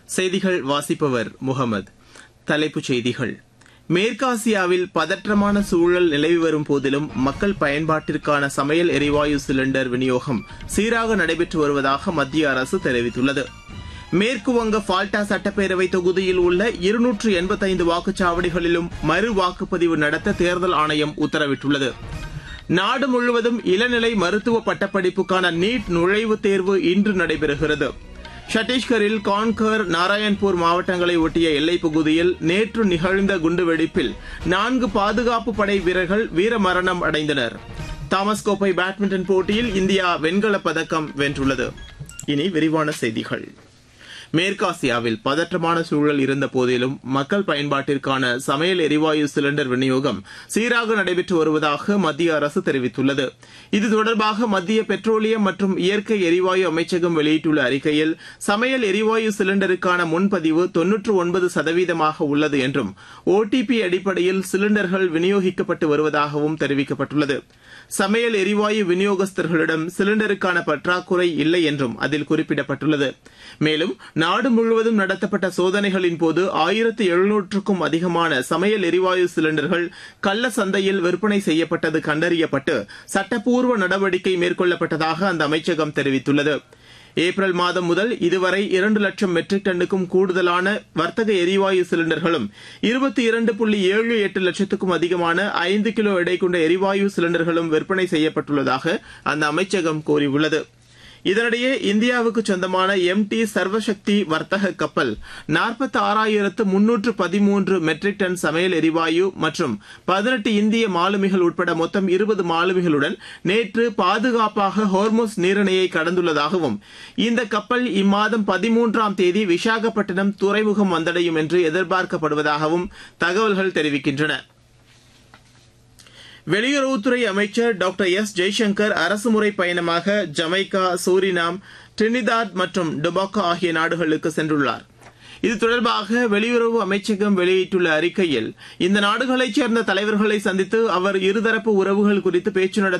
செய்திகள் வாசிப்பவர் முகமது தலைப்புச் செய்திகள் மேற்காசியாவில் பதற்றமான சூழல் நிலவி வரும் போதிலும் மக்கள் பயன்பாட்டிற்கான சமையல் எரிவாயு சிலிண்டர் விநியோகம் சீராக நடைபெற்று வருவதாக மத்திய அரசு தெரிவித்துள்ளது மேற்கு வங்க ஃபால்டா சட்டப்பேரவை தொகுதியில் உள்ள இருநூற்று எண்பத்தைந்து வாக்குச்சாவடிகளிலும் மறு வாக்குப்பதிவு நடத்த தேர்தல் ஆணையம் உத்தரவிட்டுள்ளது நாடு முழுவதும் இளநிலை மருத்துவ பட்டப்படிப்புக்கான நீட் நுழைவுத் தேர்வு இன்று நடைபெறுகிறது சத்தீஸ்கரில் கான்கர் நாராயண்பூர் மாவட்டங்களை ஒட்டிய எல்லைப் பகுதியில் நேற்று நிகழ்ந்த குண்டுவெடிப்பில் நான்கு பாதுகாப்பு படை வீரர்கள் வீரமரணம் அடைந்தனர் தாமஸ் கோப்பை பேட்மிண்டன் போட்டியில் இந்தியா வெண்கலப் பதக்கம் வென்றுள்ளது இனி விரிவான செய்திகள் மேற்காசியாவில் பதற்றமான சூழல் இருந்த போதிலும் மக்கள் பயன்பாட்டிற்கான சமையல் எரிவாயு சிலிண்டர் விநியோகம் சீராக நடைபெற்று வருவதாக மத்திய அரசு தெரிவித்துள்ளது இது தொடர்பாக மத்திய பெட்ரோலியம் மற்றும் இயற்கை எரிவாயு அமைச்சகம் வெளியிட்டுள்ள அறிக்கையில் சமையல் எரிவாயு சிலிண்டருக்கான முன்பதிவு தொன்னூற்று ஒன்பது சதவீதமாக உள்ளது என்றும் ஓடிபி அடிப்படையில் சிலிண்டர்கள் விநியோகிக்கப்பட்டு வருவதாகவும் தெரிவிக்கப்பட்டுள்ளது சமையல் எரிவாயு விநியோகஸ்தர்களிடம் சிலிண்டருக்கான பற்றாக்குறை இல்லை என்றும் அதில் குறிப்பிடப்பட்டுள்ளது மேலும் நாடு முழுவதும் நடத்தப்பட்ட சோதனைகளின் போது ஆயிரத்து எழுநூற்றுக்கும் அதிகமான சமையல் எரிவாயு சிலிண்டர்கள் கள்ள சந்தையில் விற்பனை செய்யப்பட்டது கண்டறியப்பட்டு சட்டப்பூர்வ நடவடிக்கை மேற்கொள்ளப்பட்டதாக அந்த அமைச்சகம் தெரிவித்துள்ளது ஏப்ரல் மாதம் முதல் இதுவரை இரண்டு லட்சம் மெட்ரிக் டன்னுக்கும் கூடுதலான வர்த்தக எரிவாயு சிலிண்டர்களும் இருபத்தி இரண்டு புள்ளி ஏழு எட்டு லட்சத்துக்கும் அதிகமான ஐந்து கிலோ எடை கொண்ட எரிவாயு சிலிண்டர்களும் விற்பனை செய்யப்பட்டுள்ளதாக அந்த அமைச்சகம் கூறியுள்ளது இதனிடையே இந்தியாவுக்கு சொந்தமான எம் டி சர்வசக்தி வர்த்தக கப்பல் நாற்பத்தி ஆறாயிரத்து முன்னூற்று பதிமூன்று மெட்ரிக் டன் சமையல் எரிவாயு மற்றும் பதினெட்டு இந்திய மாலுமிகள் உட்பட மொத்தம் இருபது மாலுமிகளுடன் நேற்று பாதுகாப்பாக ஹோர்மோஸ் நீரிணையை கடந்துள்ளதாகவும் இந்த கப்பல் இம்மாதம் பதிமூன்றாம் தேதி விசாகப்பட்டினம் துறைமுகம் வந்தடையும் என்று எதிர்பார்க்கப்படுவதாகவும் தகவல்கள் தெரிவிக்கின்றன வெளியுறவுத்துறை அமைச்சர் டாக்டர் எஸ் ஜெய்சங்கர் அரசுமுறை பயணமாக ஜமைக்கா சூரினாம் டிரினிதாத் மற்றும் டொபாக்கோ ஆகிய நாடுகளுக்கு சென்றுள்ளார் இது தொடர்பாக வெளியுறவு அமைச்சகம் வெளியிட்டுள்ள அறிக்கையில் இந்த நாடுகளைச் சேர்ந்த தலைவர்களை சந்தித்து அவர் இருதரப்பு உறவுகள் குறித்து பேச்சு நடத்த